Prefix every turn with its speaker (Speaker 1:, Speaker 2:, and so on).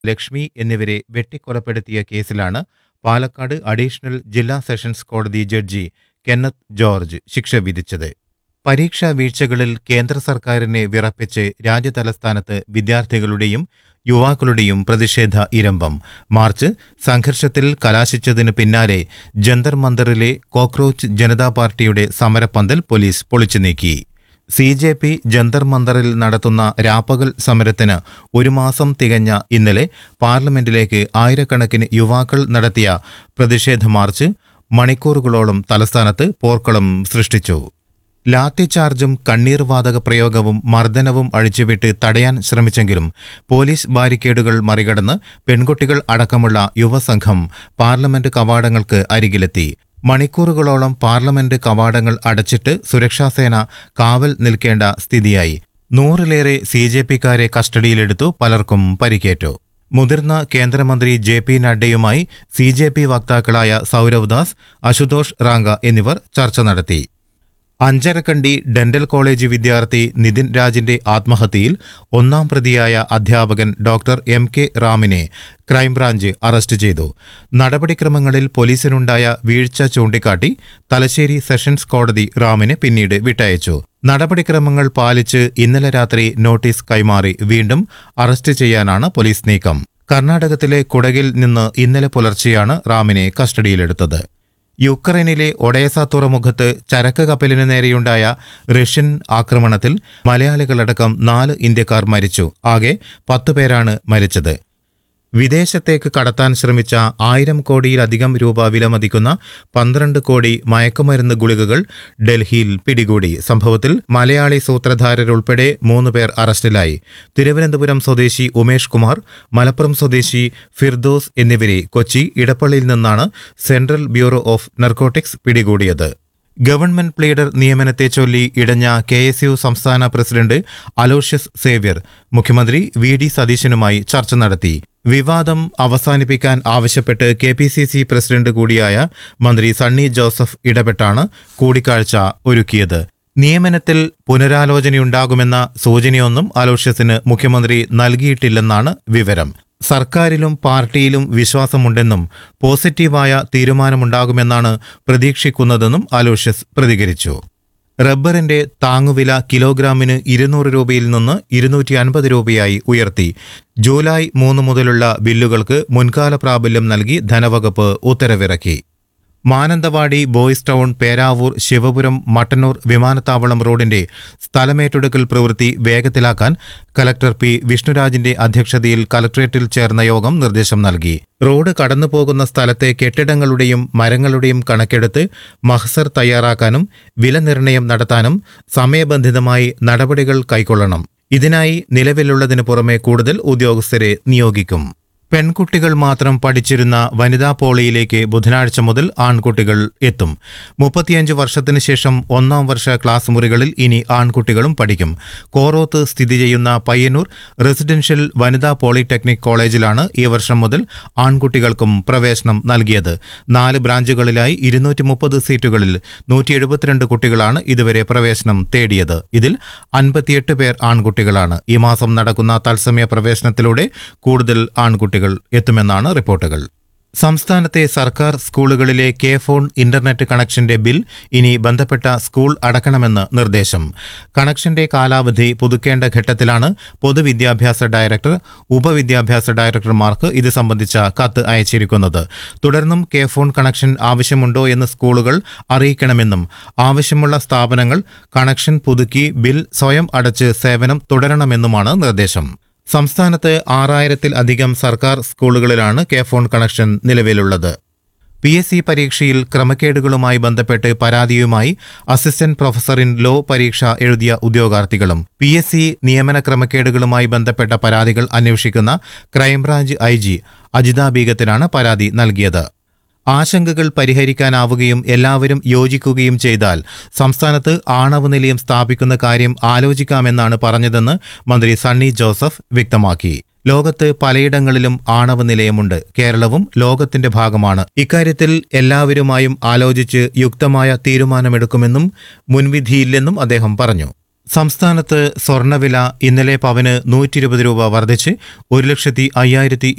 Speaker 1: ലക്ഷ്മി എന്നിവരെ വെട്ടിക്കൊലപ്പെടുത്തിയ കേസിലാണ് പാലക്കാട് അഡീഷണൽ ജില്ലാ സെഷൻസ് കോടതി ജഡ്ജി കെന്നത്ത് ജോർജ് ശിക്ഷ വിധിച്ചത് പരീക്ഷാ വീഴ്ചകളിൽ കേന്ദ്ര സർക്കാരിനെ വിറപ്പിച്ച് രാജ്യതലസ്ഥാനത്ത് വിദ്യാർത്ഥികളുടെയും യുവാക്കളുടെയും പ്രതിഷേധ ഇരമ്പം മാർച്ച് സംഘർഷത്തിൽ കലാശിച്ചതിനു പിന്നാലെ ജന്തർ മന്ദറിലെ കോക്രോച്ച് ജനതാ പാർട്ടിയുടെ സമരപ്പന്തൽ പോലീസ് പൊളിച്ചു നീക്കി സി ജെ പി ജന്തർ മന്ദറിൽ നടത്തുന്ന രാപ്പകൽ സമരത്തിന് ഒരു മാസം തികഞ്ഞ ഇന്നലെ പാർലമെന്റിലേക്ക് ആയിരക്കണക്കിന് യുവാക്കൾ നടത്തിയ പ്രതിഷേധ മാർച്ച് മണിക്കൂറുകളോളം തലസ്ഥാനത്ത് പോർക്കളം സൃഷ്ടിച്ചു ലാത്തിചാർജും കണ്ണീർ വാതക പ്രയോഗവും മർദ്ദനവും അഴിച്ചുവിട്ട് തടയാൻ ശ്രമിച്ചെങ്കിലും പോലീസ് ബാരിക്കേഡുകൾ മറികടന്ന് പെൺകുട്ടികൾ അടക്കമുള്ള യുവസംഘം പാർലമെന്റ് കവാടങ്ങൾക്ക് അരികിലെത്തി മണിക്കൂറുകളോളം പാർലമെന്റ് കവാടങ്ങൾ അടച്ചിട്ട് സുരക്ഷാസേന കാവൽ നിൽക്കേണ്ട സ്ഥിതിയായി നൂറിലേറെ സി ജെ പിക്കാരെ കസ്റ്റഡിയിലെടുത്തു പലർക്കും പരിക്കേറ്റു മുതിർന്ന കേന്ദ്രമന്ത്രി ജെ പി നഡ്ഡയുമായി സി ജെ പി വക്താക്കളായ സൗരവ് ദാസ് അശുതോഷ് റാങ്ക എന്നിവർ ചർച്ച നടത്തി അഞ്ചരക്കണ്ടി ഡെന്റൽ കോളേജ് വിദ്യാർത്ഥി നിതിൻ രാജിന്റെ ആത്മഹത്യയിൽ ഒന്നാം പ്രതിയായ അധ്യാപകൻ ഡോക്ടർ എം കെ റാമിനെ ക്രൈംബ്രാഞ്ച് അറസ്റ്റ് ചെയ്തു നടപടിക്രമങ്ങളിൽ പോലീസിനുണ്ടായ വീഴ്ച ചൂണ്ടിക്കാട്ടി തലശ്ശേരി സെഷൻസ് കോടതി റാമിനെ പിന്നീട് വിട്ടയച്ചു നടപടിക്രമങ്ങൾ പാലിച്ച് ഇന്നലെ രാത്രി നോട്ടീസ് കൈമാറി വീണ്ടും അറസ്റ്റ് ചെയ്യാനാണ് പോലീസ് നീക്കം കർണാടകത്തിലെ കുടകിൽ നിന്ന് ഇന്നലെ പുലർച്ചെയാണ് റാമിനെ കസ്റ്റഡിയിലെടുത്തത് യുക്രൈനിലെ ഒഡേസ തുറമുഖത്ത് ചരക്ക് കപ്പലിന് നേരെയുണ്ടായ റഷ്യൻ ആക്രമണത്തിൽ മലയാളികളടക്കം നാല് ഇന്ത്യക്കാർ മരിച്ചു ആകെ പത്ത് പേരാണ് മരിച്ചത് വിദേശത്തേക്ക് കടത്താൻ ശ്രമിച്ച ആയിരം കോടിയിലധികം രൂപ വിലമതിക്കുന്ന പന്ത്രണ്ട് കോടി മയക്കുമരുന്ന് ഗുളികകൾ ഡൽഹിയിൽ പിടികൂടി സംഭവത്തിൽ മലയാളി സൂത്രധാരരുൾപ്പെടെ മൂന്ന് പേർ അറസ്റ്റിലായി തിരുവനന്തപുരം സ്വദേശി ഉമേഷ് കുമാർ മലപ്പുറം സ്വദേശി ഫിർദോസ് എന്നിവരെ കൊച്ചി ഇടപ്പള്ളിയിൽ നിന്നാണ് സെൻട്രൽ ബ്യൂറോ ഓഫ് നർക്കോട്ടിക്സ് പിടികൂടിയത് ഗവൺമെന്റ് പ്ലീഡർ നിയമനത്തെ ചൊല്ലി ഇടഞ്ഞ കെ എസ് യു സംസ്ഥാന പ്രസിഡന്റ് അലോഷ്യസ് സേവ്യർ മുഖ്യമന്ത്രി വി ഡി സതീശനുമായി ചർച്ച നടത്തി വിവാദം അവസാനിപ്പിക്കാൻ ആവശ്യപ്പെട്ട് K P C C president കൂടിയായ മന്ത്രി സണ്ണി ജോസഫ് ഇടപെട്ടാണ് കൂടിക്കാഴ്ച ഒരുക്കിയത് നിയമനത്തിൽ പുനരാലോചനയുണ്ടാകുമെന്ന സൂചനയൊന്നും അലോഷ്യസിന് മുഖ്യമന്ത്രി നൽകിയിട്ടില്ലെന്നാണ് വിവരം സർക്കാരിലും പാർട്ടിയിലും വിശ്വാസമുണ്ടെന്നും പോസിറ്റീവായ തീരുമാനമുണ്ടാകുമെന്നാണ് പ്രതീക്ഷിക്കുന്നതെന്നും അലോഷ്യസ് പ്രതികരിച്ചു റബ്ബറിന്റെ താങ്ങുവില കിലോഗ്രാമിന് ഇരുന്നൂറ് രൂപയിൽ നിന്ന് ഇരുന്നൂറ്റി അൻപത് രൂപയായി ഉയർത്തി ജൂലൈ മൂന്ന് മുതലുള്ള ബില്ലുകൾക്ക് മുൻകാല പ്രാബല്യം നൽകി ധനവകുപ്പ് ഉത്തരവിറക്കി മാനന്തവാടി ബോയ്സ് ടൗൺ പേരാവൂർ ശിവപുരം മട്ടന്നൂർ വിമാനത്താവളം റോഡിന്റെ സ്ഥലമേറ്റെടുക്കൽ പ്രവൃത്തി വേഗത്തിലാക്കാൻ കലക്ടർ പി വിഷ്ണുരാജിന്റെ അധ്യക്ഷതയിൽ കലക്ട്രേറ്റിൽ ചേർന്ന യോഗം നിർദ്ദേശം നൽകി റോഡ് കടന്നുപോകുന്ന സ്ഥലത്തെ കെട്ടിടങ്ങളുടെയും മരങ്ങളുടെയും കണക്കെടുത്ത് മഹസർ തയ്യാറാക്കാനും വില നിർണ്ണയം നടത്താനും സമയബന്ധിതമായി നടപടികൾ കൈക്കൊള്ളണം ഇതിനായി നിലവിലുള്ളതിനു പുറമെ കൂടുതൽ ഉദ്യോഗസ്ഥരെ നിയോഗിക്കും പെൺകുട്ടികൾ മാത്രം പഠിച്ചിരുന്ന വനിതാ പോളിയിലേക്ക് ബുധനാഴ്ച മുതൽ ആൺകുട്ടികൾ എത്തും മുപ്പത്തിയഞ്ച് വർഷത്തിന് ശേഷം ഒന്നാം വർഷ ക്ലാസ് മുറികളിൽ ഇനി ആൺകുട്ടികളും പഠിക്കും കോറോത്ത് സ്ഥിതി ചെയ്യുന്ന പയ്യന്നൂർ റെസിഡൻഷ്യൽ വനിതാ പോളിടെക്നിക് കോളേജിലാണ് ഈ വർഷം മുതൽ ആൺകുട്ടികൾക്കും പ്രവേശനം നൽകിയത് നാല് ബ്രാഞ്ചുകളിലായി ഇരുന്നൂറ്റി മുപ്പത് സീറ്റുകളിൽ നൂറ്റി എഴുപത്തിരണ്ട് കുട്ടികളാണ് ഇതുവരെ പ്രവേശനം തേടിയത് ഇതിൽ അൻപത്തിയെട്ട് പേർ ആൺകുട്ടികളാണ് ഈ മാസം നടക്കുന്ന തത്സമയ പ്രവേശനത്തിലൂടെ കൂടുതൽ ആൺകുട്ടികൾ എത്തുമെന്നാണ് റിപ്പോർട്ടുകൾ സംസ്ഥാനത്തെ സർക്കാർ സ്കൂളുകളിലെ കെ ഫോൺ ഇന്റർനെറ്റ് കണക്ഷന്റെ ബിൽ ഇനി ബന്ധപ്പെട്ട സ്കൂൾ അടക്കണമെന്ന് നിർദ്ദേശം കണക്ഷന്റെ കാലാവധി പുതുക്കേണ്ട ഘട്ടത്തിലാണ് പൊതുവിദ്യാഭ്യാസ ഡയറക്ടർ ഉപവിദ്യാഭ്യാസ ഡയറക്ടർമാർക്ക് ഇത് സംബന്ധിച്ച കത്ത് അയച്ചിരിക്കുന്നത് തുടർന്നും കെ ഫോൺ കണക്ഷൻ ആവശ്യമുണ്ടോ എന്ന് സ്കൂളുകൾ അറിയിക്കണമെന്നും ആവശ്യമുള്ള സ്ഥാപനങ്ങൾ കണക്ഷൻ പുതുക്കി ബിൽ സ്വയം അടച്ച് സേവനം തുടരണമെന്നുമാണ് നിർദ്ദേശം സംസ്ഥാനത്ത് ആറായിരത്തിൽ അധികം സർക്കാർ സ്കൂളുകളിലാണ് കെ ഫോൺ കണക്ഷൻ നിലവിലുള്ളത് പി എസ് സി പരീക്ഷയിൽ ക്രമക്കേടുകളുമായി ബന്ധപ്പെട്ട് പരാതിയുമായി അസിസ്റ്റന്റ് പ്രൊഫസർ ഇൻ ലോ പരീക്ഷ എഴുതിയ ഉദ്യോഗാർത്ഥികളും പി എസ് സി നിയമന ക്രമക്കേടുകളുമായി ബന്ധപ്പെട്ട പരാതികൾ അന്വേഷിക്കുന്ന ക്രൈംബ്രാഞ്ച് ഐ ജി അജിത ബീഗത്തിനാണ് പരാതി നൽകിയത് ആശങ്കകൾ പരിഹരിക്കാനാവുകയും എല്ലാവരും യോജിക്കുകയും ചെയ്താൽ സംസ്ഥാനത്ത് ആണവ നിലയം സ്ഥാപിക്കുന്ന കാര്യം ആലോചിക്കാമെന്നാണ് പറഞ്ഞതെന്ന് മന്ത്രി സണ്ണി ജോസഫ് വ്യക്തമാക്കി ലോകത്ത് പലയിടങ്ങളിലും ആണവ നിലയമുണ്ട് കേരളവും ലോകത്തിന്റെ ഭാഗമാണ് ഇക്കാര്യത്തിൽ എല്ലാവരുമായും ആലോചിച്ച് യുക്തമായ തീരുമാനമെടുക്കുമെന്നും മുൻവിധിയില്ലെന്നും അദ്ദേഹം പറഞ്ഞു സംസ്ഥാനത്ത് സ്വർണ്ണവില ഇന്നലെ പവന് നൂറ്റി ഇരുപത് രൂപ വർദ്ധിച്ച് ഒരു ലക്ഷത്തി അയ്യായിരത്തി